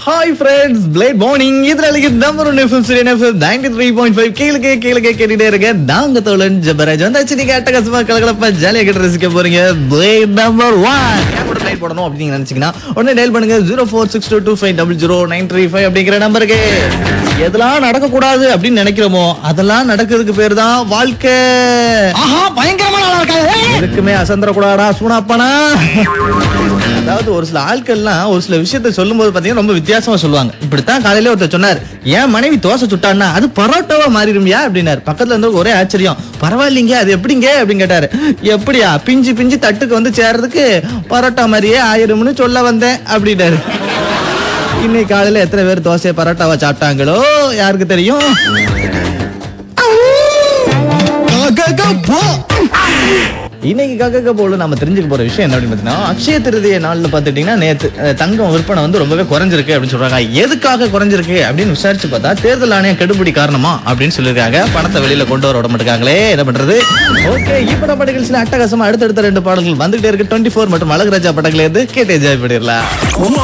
Hi friends plate morning இதுல அழகு number one FM சீரியன் FM ninety three point five கீழே கீழே கேட்டுட்டே இருக்க நாங்க தோழன் ஜபராஜ் வந்தாச்சு நீங்க அட்டகாசமா கலகலப்பா ஜாலியா கேட்டு ரசிக்க போறீங்க பிளேட் நம்பர் ஒன் ஏன் கூட பிளேட் போடணும் அப்படின்னு நீங்க நினைச்சீங்கன்னா உடனே டயல் பண்ணுங்க zero four six two two five double zero nine three five அப்படிங்கிற நம்பருக்கு எதெல்லாம் நடக்கக்கூடாது அப்படின்னு நினைக்கிறோமோ அதெல்லாம் நடக்கிறதுக்கு பேர் தான் வாழ்க்கை ஆஹா பயங்கரமான ஆளா இருக்காங்க ஏய், எதுக்குமே அசந்தரக்கூடாடா சூனாப்பானா அதாவது ஒரு சில ஆட்கள்லாம் ஒரு சில விஷயத்த சொல்லும்போது பாத்தீங்கன்னா ரொம்ப வித்தியாசமா சொல்லுவாங்க இப்படித்தான் காலையில ஒருத்தர் சொன்னார் என் மனைவி தோசை சுட்டான்னா அது பரோட்டாவா மாறிடும்யா அப்படின்னாரு பக்கத்துல இருந்து ஒரே ஆச்சரியம் பரவாயில்லைங்க அது எப்படிங்க அப்படின்னு கேட்டாரு எப்படியா பிஞ்சு பிஞ்சு தட்டுக்கு வந்து சேர்றதுக்கு பரோட்டா மாதிரியே ஆயிரும்னு சொல்ல வந்தேன் அப்படின்னாரு இன்னைக்கு காலையில எத்தனை பேர் தோசை பரோட்டாவா சாப்பிட்டாங்களோ யாருக்கு தெரியும் கா, கா, போ. இன்னைக்கு கக்க போல நம்ம தெரிஞ்சுக்க போற விஷயம் என்ன அப்படின்னு பார்த்தீங்கன்னா அக்ஷய திருதிய நாள்ல பாத்துட்டீங்கன்னா நேத்து அஹ், தங்கம் விற்பனை வந்து ரொம்பவே குறைஞ்சிருக்கு அப்படின்னு சொல்றாங்க எதுக்காக குறைஞ்சிருக்கு அப்படின்னு விசாரிச்சு பார்த்தா தேர்தல் ஆணையம் கெடுபிடி காரணமா அப்படின்னு சொல்லியிருக்காங்க பணத்தை வெளியில கொண்டு வர விட மாட்டாங்களே என்ன பண்றது ஓகே இப்ப நம்ம நிகழ்ச்சியில அட்டகாசமா அடுத்தடுத்த ரெண்டு பாடல்கள் வந்துகிட்டே இருக்கு டுவெண்ட்டி ஃபோர் மற்றும் அழகுராஜா படங்களே இருந்து கேட்டு என்ஜாய் பண்ணிடலாம்